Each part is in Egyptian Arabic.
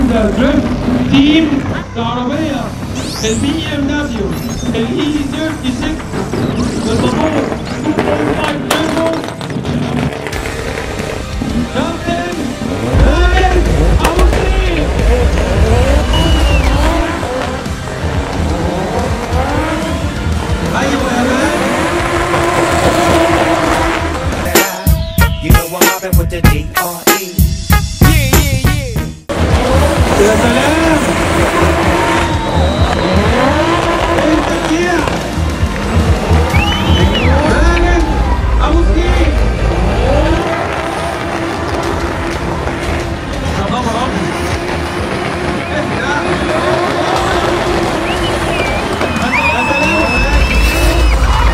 هوندا دريفت تيم العربية البي ام دبليو الاي 36 بالضبط 2.5 تيربو كابتن خالد ابو سرير ايوه يا مان You know I'm mobbing with the D.R.E. يا سلام انت كده خالد ابو سرير يا خبر ابيض ايه ده يا سلام يا خالد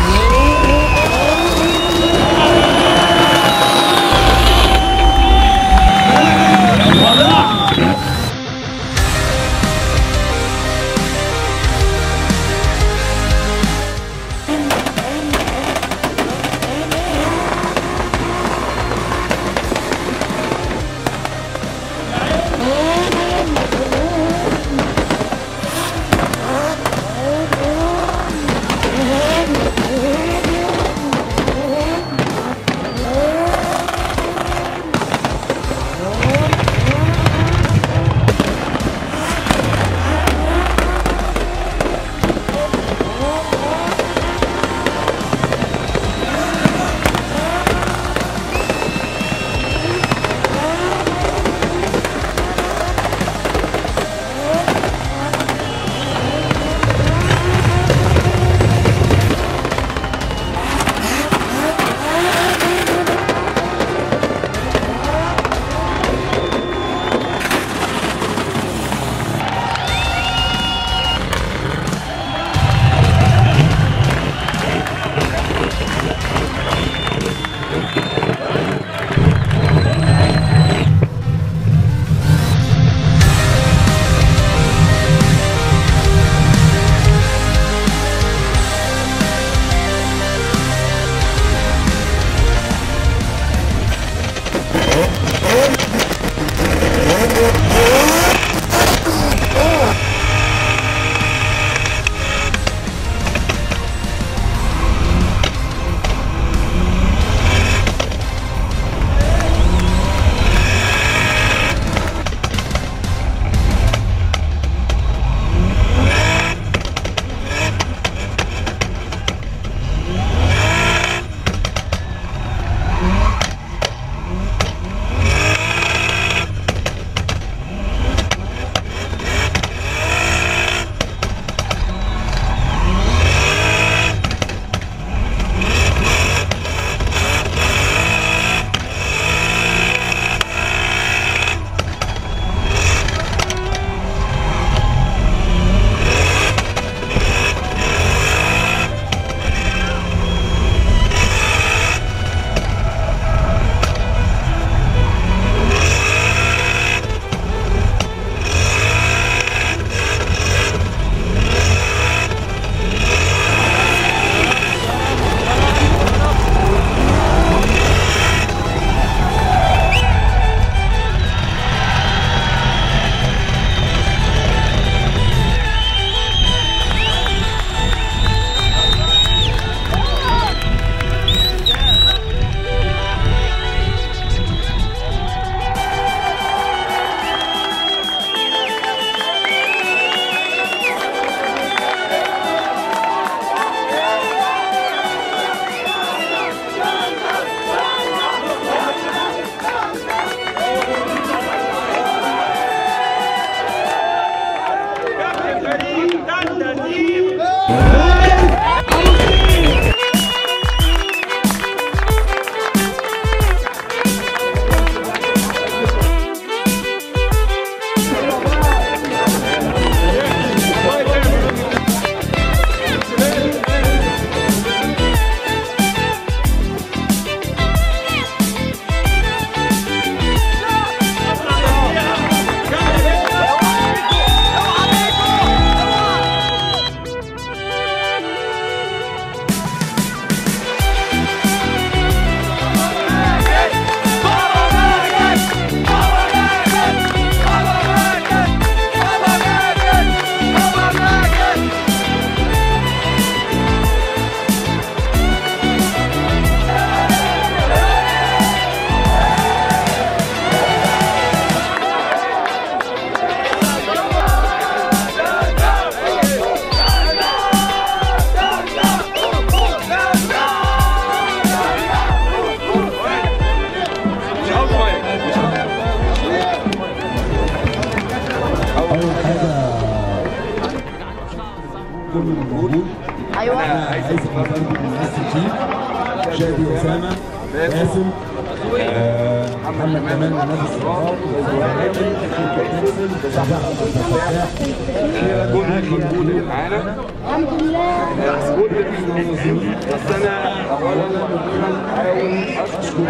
كله موجود ايوه انا عايز افرق ممثل فيه شادي اسامه باسم آه، محمد كمال من نادي الصغار وعادل نفسل صاحب عبد الفتاح كل المجهود اللي معانا الحمد لله كل الموجودين بس انا اولا بحاول اشكر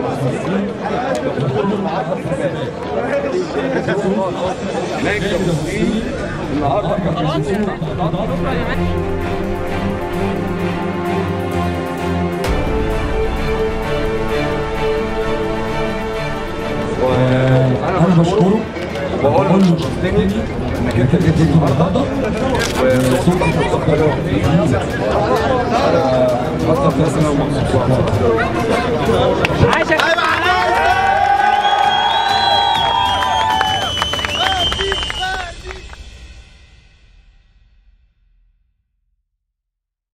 هناك المسؤولين النهارده كان انا بشكره بقول بقول له له شكرا انك انت جيت لي النهارده وصوتك خاصه في السنه ومخصوص